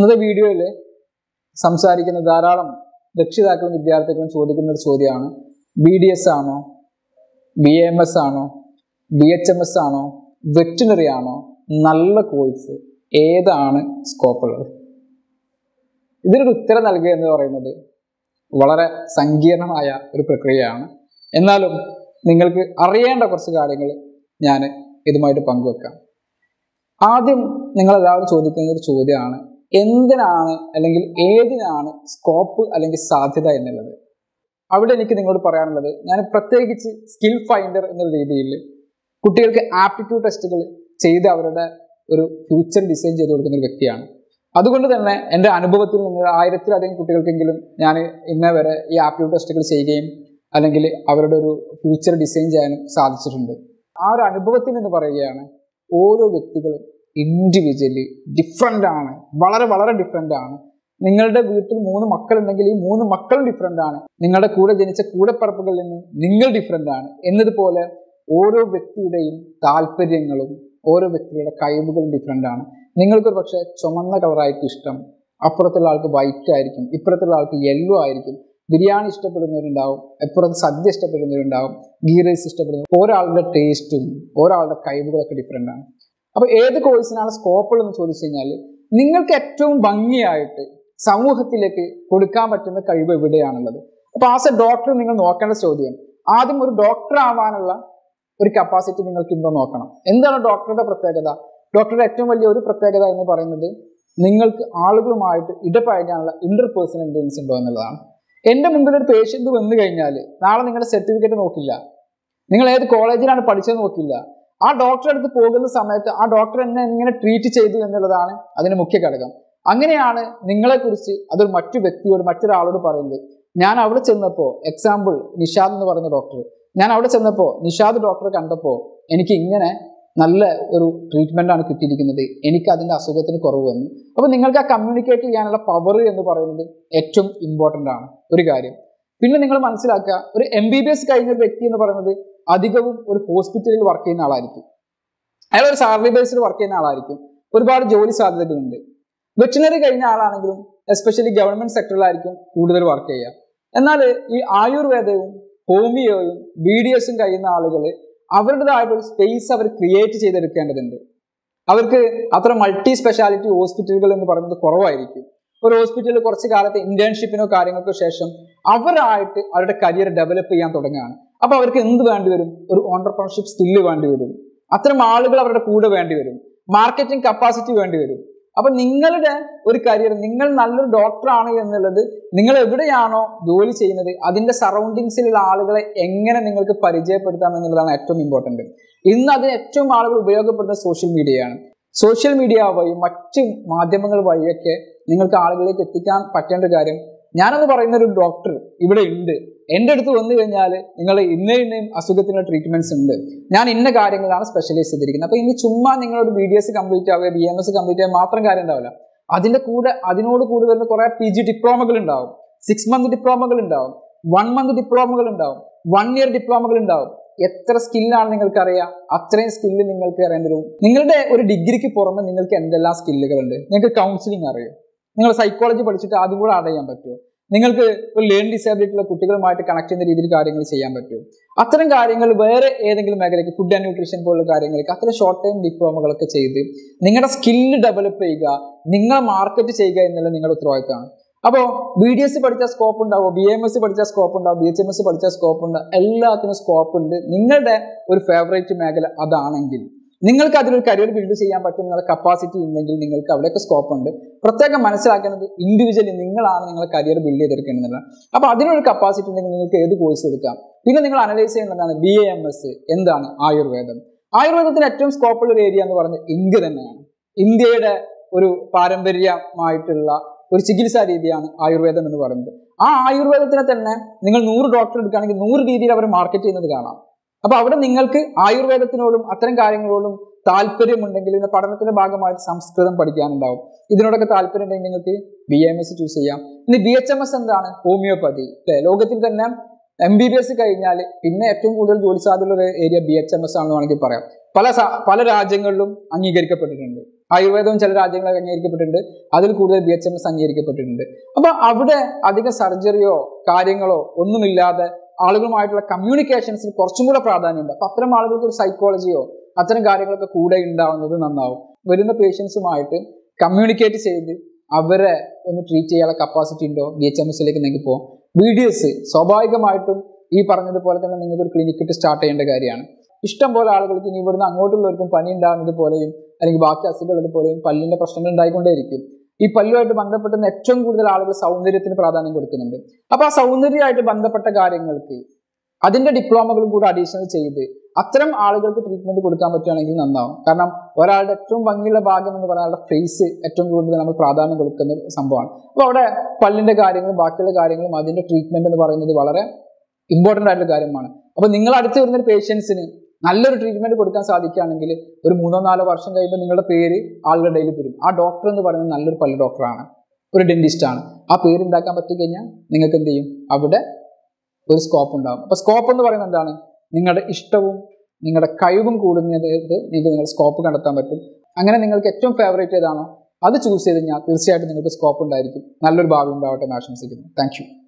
ഇന്നത്തെ വീഡിയോയിൽ സംസാരിക്കുന്ന ധാരാളം രക്ഷിതാക്കളും വിദ്യാർത്ഥികളും ചോദിക്കുന്ന ഒരു ചോദ്യമാണ് ബി ഡി എസ് ആണോ ബി എം എസ് ആണോ ബി എച്ച് എം എസ് ആണോ വെറ്റിനറി ആണോ നല്ല കോഴ്സ് ഏതാണ് സ്കോപ്പ് ഉള്ളത് ഇതിനൊരു ഉത്തരം നൽകുക എന്ന് പറയുന്നത് വളരെ സങ്കീർണമായ ഒരു പ്രക്രിയയാണ് എന്നാലും നിങ്ങൾക്ക് അറിയേണ്ട കുറച്ച് കാര്യങ്ങൾ ഞാൻ ഇതുമായിട്ട് പങ്കുവെക്കാം ആദ്യം നിങ്ങൾ എല്ലാവരും ചോദിക്കുന്ന ഒരു ചോദ്യമാണ് എന്തിനാണ് അല്ലെങ്കിൽ ഏതിനാണ് സ്കോപ്പ് അല്ലെങ്കിൽ സാധ്യത എന്നുള്ളത് അവിടെ എനിക്ക് നിങ്ങളോട് പറയാനുള്ളത് ഞാൻ പ്രത്യേകിച്ച് സ്കിൽ ഫൈൻഡർ എന്നുള്ള രീതിയിൽ കുട്ടികൾക്ക് ആപ്റ്റിറ്റ്യൂഡ് ടെസ്റ്റുകൾ ചെയ്ത് അവരുടെ ഒരു ഫ്യൂച്ചർ ഡിസൈൻ ചെയ്ത് കൊടുക്കുന്ന ഒരു വ്യക്തിയാണ് അതുകൊണ്ട് തന്നെ എൻ്റെ അനുഭവത്തിൽ നിന്ന് ആയിരത്തിലധികം കുട്ടികൾക്കെങ്കിലും ഞാൻ ഇന്നേ വരെ ഈ ആപ്റ്റിറ്റ്യൂഡ് ടെസ്റ്റുകൾ ചെയ്യുകയും അല്ലെങ്കിൽ അവരുടെ ഒരു ഫ്യൂച്ചർ ഡിസൈൻ ചെയ്യാനും സാധിച്ചിട്ടുണ്ട് ആ ഒരു അനുഭവത്തിൽ നിന്ന് പറയുകയാണ് ഓരോ വ്യക്തികളും ഇൻഡിവിജ്വലി ഡിഫറെൻ്റ് ആണ് വളരെ വളരെ ഡിഫറെൻ്റ് ആണ് നിങ്ങളുടെ വീട്ടിൽ മൂന്ന് മക്കളുണ്ടെങ്കിൽ ഈ മൂന്ന് മക്കളും ഡിഫറെൻ്റ് ആണ് നിങ്ങളുടെ കൂടെ ജനിച്ച കൂടെപ്പറപ്പുകളിൽ നിന്ന് നിങ്ങൾ ഡിഫറെൻ്റ് ആണ് എന്നതുപോലെ ഓരോ വ്യക്തിയുടെയും താല്പര്യങ്ങളും ഓരോ വ്യക്തിയുടെ കഴിവുകളും ഡിഫറെൻ്റ് ആണ് നിങ്ങൾക്കൊരു പക്ഷേ ചുമന്ന കളറായിരിക്കും ഇഷ്ടം അപ്പുറത്തുള്ള ആൾക്ക് വൈറ്റ് ആയിരിക്കും ഇപ്പുറത്തുള്ള ആൾക്ക് യെല്ലോ ആയിരിക്കും ബിരിയാണി ഇഷ്ടപ്പെടുന്നവരുണ്ടാവും അപ്പുറത്ത് സദ്യ ഇഷ്ടപ്പെടുന്നവരുണ്ടാവും ഗീ റൈസ് ഇഷ്ടപ്പെടുന്നവർ ഒരാളുടെ ടേസ്റ്റും ഒരാളുടെ കഴിവുകളൊക്കെ ഡിഫറെൻ്റ് ആണ് അപ്പോൾ ഏത് കോഴ്സിനാണ് സ്കോപ്പ് ഉള്ളതെന്ന് ചോദിച്ചു കഴിഞ്ഞാൽ നിങ്ങൾക്ക് ഏറ്റവും ഭംഗിയായിട്ട് സമൂഹത്തിലേക്ക് കൊടുക്കാൻ പറ്റുന്ന കഴിവ് എവിടെയാണുള്ളത് അപ്പോൾ ആസ് എ ഡോക്ടർ നിങ്ങൾ നോക്കേണ്ട ചോദ്യം ആദ്യം ഒരു ഡോക്ടർ ആവാനുള്ള ഒരു കപ്പാസിറ്റി നിങ്ങൾക്ക് ഉണ്ടോ നോക്കണം എന്താണ് ഡോക്ടറുടെ പ്രത്യേകത ഡോക്ടറുടെ ഏറ്റവും വലിയ ഒരു പ്രത്യേകത എന്ന് പറയുന്നത് നിങ്ങൾക്ക് ആളുകളുമായിട്ട് ഇടപഴകാനുള്ള ഇന്റർ പേഴ്സണൽ ഇന്റലിജൻസ് ഉണ്ടോ എന്നുള്ളതാണ് എൻ്റെ മുമ്പിൽ ഒരു പേഷ്യന്റ് വന്നു കഴിഞ്ഞാൽ നാളെ നിങ്ങളുടെ സർട്ടിഫിക്കറ്റ് നോക്കില്ല നിങ്ങൾ ഏത് കോളേജിലാണ് പഠിച്ചത് നോക്കില്ല ആ ഡോക്ടറെ അടുത്ത് പോകുന്ന സമയത്ത് ആ ഡോക്ടർ എന്നെ എങ്ങനെ ട്രീറ്റ് ചെയ്തു എന്നുള്ളതാണ് അതിന് മുഖ്യ ഘടകം അങ്ങനെയാണ് നിങ്ങളെക്കുറിച്ച് അതൊരു മറ്റു വ്യക്തിയോട് മറ്റൊരാളോട് പറയുന്നത് ഞാൻ അവിടെ ചെന്നപ്പോൾ എക്സാമ്പിൾ നിഷാദ് എന്ന് പറയുന്ന ഡോക്ടർ ഞാൻ അവിടെ ചെന്നപ്പോൾ നിഷാദ് ഡോക്ടറെ കണ്ടപ്പോൾ എനിക്ക് ഇങ്ങനെ നല്ല ഒരു ട്രീറ്റ്മെന്റ് ആണ് കിട്ടിയിരിക്കുന്നത് എനിക്ക് അതിന്റെ അസുഖത്തിന് കുറവ് വന്നു അപ്പോൾ നിങ്ങൾക്ക് ആ കമ്മ്യൂണിക്കേറ്റ് ചെയ്യാനുള്ള പവർ എന്ന് പറയുന്നത് ഏറ്റവും ഇമ്പോർട്ടൻ്റ് ആണ് ഒരു കാര്യം പിന്നെ നിങ്ങൾ മനസ്സിലാക്കുക ഒരു എം ബി ബി എസ് കഴിഞ്ഞ ഒരു വ്യക്തി എന്ന് പറയുന്നത് അധികവും ഒരു ഹോസ്പിറ്റലിൽ വർക്ക് ചെയ്യുന്ന ആളായിരിക്കും അയാൾ ഒരു സാലറി ബേസ്ഡ് വർക്ക് ചെയ്യുന്ന ആളായിരിക്കും ഒരുപാട് ജോലി സാധ്യതകളുണ്ട് വെറ്റിനറി കഴിഞ്ഞ ആളാണെങ്കിലും എസ്പെഷ്യലി ഗവൺമെന്റ് സെക്ടറിലായിരിക്കും കൂടുതൽ വർക്ക് ചെയ്യുക എന്നാൽ ഈ ആയുർവേദവും ഹോമിയോയും ബി ഡി എസും കഴിയുന്ന ആളുകൾ അവരുടേതായിട്ടൊരു സ്പേസ് അവർ ക്രിയേറ്റ് ചെയ്തെടുക്കേണ്ടതുണ്ട് അവർക്ക് അത്ര മൾട്ടി സ്പെഷ്യാലിറ്റി ഹോസ്പിറ്റലുകൾ എന്ന് പറയുന്നത് കുറവായിരിക്കും ഒരു ഹോസ്പിറ്റലിൽ കുറച്ച് കാലത്തെ ഇന്റേൺഷിപ്പിനോ കാര്യങ്ങൾക്കോ ശേഷം അവരായിട്ട് അവരുടെ കരിയർ ഡെവലപ്പ് ചെയ്യാൻ തുടങ്ങുകയാണ് അപ്പൊ അവർക്ക് എന്ത് വേണ്ടി വരും ഒരു ഓണ്ടർപ്രണർഷിപ്പ് സ്കില്ല് വേണ്ടി വരും അത്തരം ആളുകൾ അവരുടെ കൂടെ വേണ്ടി വരും മാർക്കറ്റിംഗ് കപ്പാസിറ്റി വേണ്ടി വരും അപ്പൊ നിങ്ങളുടെ ഒരു കരിയർ നിങ്ങൾ നല്ലൊരു ഡോക്ടറാണ് എന്നുള്ളത് നിങ്ങൾ എവിടെയാണോ ജോലി ചെയ്യുന്നത് അതിന്റെ സറൗണ്ടിങ്സിലുള്ള ആളുകളെ എങ്ങനെ നിങ്ങൾക്ക് പരിചയപ്പെടുത്താം എന്നുള്ളതാണ് ഏറ്റവും ഇമ്പോർട്ടന്റ് ഇന്ന് അതിന് ഏറ്റവും ആളുകൾ ഉപയോഗപ്പെടുന്ന സോഷ്യൽ മീഡിയയാണ് സോഷ്യൽ മീഡിയ വഴി മറ്റ് മാധ്യമങ്ങൾ വഴിയൊക്കെ നിങ്ങൾക്ക് ആളുകളിലേക്ക് എത്തിക്കാൻ പറ്റേണ്ട കാര്യം ഞാനെന്ന് പറയുന്ന ഒരു ഡോക്ടർ ഇവിടെ ഉണ്ട് എൻ്റെ അടുത്ത് വന്നു കഴിഞ്ഞാൽ നിങ്ങൾ ഇന്ന ഇന്നയും അസുഖത്തിനുള്ള ട്രീറ്റ്മെന്റ്സ് ഉണ്ട് ഞാൻ ഇന്ന കാര്യങ്ങളാണ് സ്പെഷ്യലൈസ് ചെയ്തിരിക്കുന്നത് അപ്പോൾ ഇനി ചുമ്മാ നിങ്ങളൊരു ബി ഡി എസ് കംപ്ലീറ്റ് ആവുക ബി എം എസ് കംപ്ലീറ്റ് ആവുക മാത്രം കാര്യം ഉണ്ടാവില്ല അതിന്റെ കൂടെ അതിനോട് കൂടി വരുന്ന കുറെ പി ജി ഡിപ്ലോമകൾ ഉണ്ടാവും സിക്സ് മന്ത് ഡിപ്ലോമകൾ ഉണ്ടാവും വൺ മന്ത് ഡിപ്ലോമകൾ ഉണ്ടാവും വൺ ഇയർ ഡിപ്ലോമകൾ ഉണ്ടാവും എത്ര സ്കില്ലാണ് നിങ്ങൾക്ക് അറിയാം അത്രയും സ്കില്ല് നിങ്ങൾക്ക് അറിയേണ്ടി വരും നിങ്ങളുടെ ഒരു ഡിഗ്രിക്ക് പുറമെ നിങ്ങൾക്ക് എന്തെല്ലാം സ്കില്ലുകളുണ്ട് നിങ്ങൾക്ക് കൗൺസിലിംഗ് അറിയോ നിങ്ങൾ സൈക്കോളജി പഠിച്ചിട്ട് അതും കൂടെ ആഡ് ചെയ്യാൻ പറ്റുമോ നിങ്ങൾക്ക് ഒരു ലേൺ ഡിസേബിലിറ്റി ഉള്ള കുട്ടികളുമായിട്ട് കണക്ട് ചെയ്യുന്ന രീതിയിൽ കാര്യങ്ങൾ ചെയ്യാൻ പറ്റുമോ അത്തരം കാര്യങ്ങൾ വേറെ ഏതെങ്കിലും മേഖലയ്ക്ക് ഫുഡ് ആൻഡ് ന്യൂട്രീഷൻ പോലുള്ള കാര്യങ്ങൾക്ക് അത്തരം ഷോർട്ട് ടൈം ഡിപ്ലോമകളൊക്കെ ചെയ്ത് നിങ്ങളുടെ സ്കില്ല് ഡെവലപ്പ് ചെയ്യുക നിങ്ങൾ മാർക്കറ്റ് ചെയ്യുക എന്നുള്ള നിങ്ങളുടെ ഉത്തരവാദിത്തമാണ് അപ്പോൾ ബി ഡി എസ് പഠിച്ച സ്കോപ്പ് ഉണ്ടാവും ബി എം എസ് പഠിച്ച സ്കോപ്പ് ഉണ്ടാവും ബി എച്ച് എം എസ് പഠിച്ച സ്കോപ്പ് ഉണ്ട് എല്ലാത്തിനും സ്കോപ്പ് ഉണ്ട് നിങ്ങളുടെ ഒരു ഫേവറേറ്റ് മേഖല അതാണെങ്കിൽ നിങ്ങൾക്ക് അതിലൊരു കരിയർ ബിൽഡ് ചെയ്യാൻ പറ്റും എന്നുള്ള കപ്പാസിറ്റി ഉണ്ടെങ്കിൽ നിങ്ങൾക്ക് അവിടെയൊക്കെ സ്കോപ്പ് ഉണ്ട് പ്രത്യേകം മനസ്സിലാക്കേണ്ടത് ഇൻഡിവിജ്വലി നിങ്ങളാണ് നിങ്ങളെ കരിയർ ബിൽഡ് ചെയ്തെടുക്കേണ്ടത് അപ്പോൾ അതിനൊരു കപ്പാസിറ്റി ഉണ്ടെങ്കിൽ നിങ്ങൾക്ക് ഏത് കോഴ്സ് എടുക്കാം പിന്നെ നിങ്ങൾ അനലൈസ് ചെയ്യുന്നതാണ് ബി എ എം എസ് എന്താണ് ആയുർവേദം ആയുർവേദത്തിന് ഏറ്റവും സ്കോപ്പുള്ള ഒരു ഏരിയ എന്ന് പറയുന്നത് ഇന്ത്യ തന്നെയാണ് ഇന്ത്യയുടെ ഒരു പാരമ്പര്യമായിട്ടുള്ള ഒരു ചികിത്സാ രീതിയാണ് ആയുർവേദം എന്ന് പറയുന്നത് ആ ആയുർവേദത്തിനെ തന്നെ നിങ്ങൾ നൂറ് ഡോക്ടർ എടുക്കുകയാണെങ്കിൽ നൂറ് രീതിയിൽ അവർ മാർക്കറ്റ് ചെയ്യുന്നത് കാണാം അപ്പൊ അവിടെ നിങ്ങൾക്ക് ആയുർവേദത്തിനോടും അത്തരം കാര്യങ്ങളോടും താല്പര്യമുണ്ടെങ്കിൽ ഇതിന്റെ പഠനത്തിന്റെ ഭാഗമായിട്ട് സംസ്കൃതം പഠിക്കാനുണ്ടാവും ഇതിനോടൊക്കെ താല്പര്യം ഉണ്ടെങ്കിൽ നിങ്ങൾക്ക് ബി എം എസ് ചൂസ് ചെയ്യാം ഇനി ബി എച്ച് എം എസ് എന്താണ് ഹോമിയോപ്പതി അല്ലെ ലോകത്തിൽ തന്നെ എം ബി ബി എസ് കഴിഞ്ഞാൽ പിന്നെ ഏറ്റവും കൂടുതൽ ജോലി സാധ്യതയുള്ള ഒരു area B H M S ആണെന്ന് വേണമെങ്കിൽ പറയാം പല സ- പല രാജ്യങ്ങളിലും അംഗീകരിക്കപ്പെട്ടിട്ടുണ്ട് ആയുർവേദവും ചില രാജ്യങ്ങളിൽ അംഗീകരിക്കപ്പെട്ടിട്ടുണ്ട് അതിൽ കൂടുതൽ ബി എച്ച് എം എസ് അംഗീകരിക്കപ്പെട്ടിട്ടുണ്ട് അപ്പൊ അവിടെ അധികം സർജറിയോ കാര്യങ്ങളോ ഒന്നുമില്ലാതെ ആളുകളുമായിട്ടുള്ള കമ്മ്യൂണിക്കേഷൻസിന് കുറച്ചും കൂടെ പ്രാധാന്യമുണ്ട് അപ്പൊ അത്തരം ആളുകൾക്ക് ഒരു സൈക്കോളജിയോ അത്തരം കാര്യങ്ങളൊക്കെ കൂടെ ഉണ്ടാവുന്നത് നന്നാവും വരുന്ന പേഷ്യൻസുമായിട്ട് കമ്മ്യൂണിക്കേറ്റ് ചെയ്ത് അവരെ ഒന്ന് ട്രീറ്റ് ചെയ്യാനുള്ള കപ്പാസിറ്റി ഉണ്ടോ ബി എച്ച് എം എസിലേക്ക് നിങ്ങൾക്ക് പോകാം ബി ഡി എസ് സ്വാഭാവികമായിട്ടും ഈ പറഞ്ഞതുപോലെ തന്നെ നിങ്ങൾക്ക് ഒരു ക്ലിനിക് ഇട്ട് സ്റ്റാർട്ട് ചെയ്യേണ്ട കാര്യമാണ് ഇഷ്ടം പോലെ ആളുകൾക്ക് ഇനി ഇവിടുന്ന് അങ്ങോട്ടുള്ളവർക്കും പനി ഉണ്ടാകുന്നത് പോലെയും അല്ലെങ്കിൽ ബാക്കി അസുഖങ്ങൾ പോലെയും പല്ലിന്റെ പ്രശ്നങ്ങൾ ഉണ്ടായിക്കൊണ്ടേയിരിക്കും ഈ പല്ലുമായിട്ട് ബന്ധപ്പെട്ടുന്ന ഏറ്റവും കൂടുതൽ ആളുകൾ സൗന്ദര്യത്തിന് പ്രാധാന്യം കൊടുക്കുന്നുണ്ട് അപ്പൊ ആ സൗന്ദര്യമായിട്ട് ബന്ധപ്പെട്ട കാര്യങ്ങൾക്ക് അതിന്റെ ഡിപ്ലോമകളും കൂടെ അഡീഷണൽ ചെയ്ത് അത്തരം ആളുകൾക്ക് ട്രീറ്റ്മെന്റ് കൊടുക്കാൻ പറ്റുകയാണെങ്കിൽ നന്നാവും കാരണം ഒരാളുടെ ഏറ്റവും ഭംഗിയുള്ള ഭാഗം എന്ന് പറഞ്ഞാൽ ആളുടെ ഫേസ് ഏറ്റവും കൂടുതൽ നമ്മൾ പ്രാധാന്യം കൊടുക്കുന്ന ഒരു സംഭവമാണ് അപ്പോൾ അവിടെ പല്ലിന്റെ കാര്യങ്ങളും ബാക്കിയുള്ള കാര്യങ്ങളും അതിന്റെ ട്രീറ്റ്മെന്റ് എന്ന് പറയുന്നത് വളരെ ഇമ്പോർട്ടൻ്റ് ആയിട്ടുള്ള കാര്യമാണ് അപ്പോൾ നിങ്ങൾ അടുത്ത് വരുന്ന ഒരു പേഷ്യൻസിന് നല്ലൊരു ട്രീറ്റ്മെന്റ് കൊടുക്കാൻ സാധിക്കുകയാണെങ്കിൽ ഒരു മൂന്നോ നാലോ വർഷം കഴിയുമ്പോൾ നിങ്ങളുടെ പേര് ആളുകളുടെ ഇടയിൽ വരും ആ ഡോക്ടർ എന്ന് പറയുന്നത് നല്ലൊരു പല്ല് ഡോക്ടറാണ് ഒരു ഡെന്റിസ്റ്റ് ആണ് ആ പേര് ഉണ്ടാക്കാൻ പറ്റിക്കഴിഞ്ഞാൽ നിങ്ങൾക്ക് എന്ത് ചെയ്യും അവിടെ ഒരു സ്കോപ്പ് ഉണ്ടാകും അപ്പോൾ സ്കോപ്പ് എന്ന് പറയുന്നത് എന്താണ് നിങ്ങളുടെ ഇഷ്ടവും നിങ്ങളുടെ കഴിവും കൂടുന്നത് നിങ്ങൾക്ക് നിങ്ങൾ സ്കോപ്പ് കണ്ടെത്താൻ പറ്റും അങ്ങനെ നിങ്ങൾക്ക് ഏറ്റവും ഫേവറേറ്റ് ഏതാണോ അത് ചൂസ് ചെയ്ത് കഴിഞ്ഞാൽ തീർച്ചയായിട്ടും നിങ്ങൾക്ക് സ്കോപ്പ് ഉണ്ടായിരിക്കും നല്ലൊരു ഭാവി ഉണ്ടാവട്ടെ എന്ന് ആശംസിക്കുന്നു താങ്ക് യു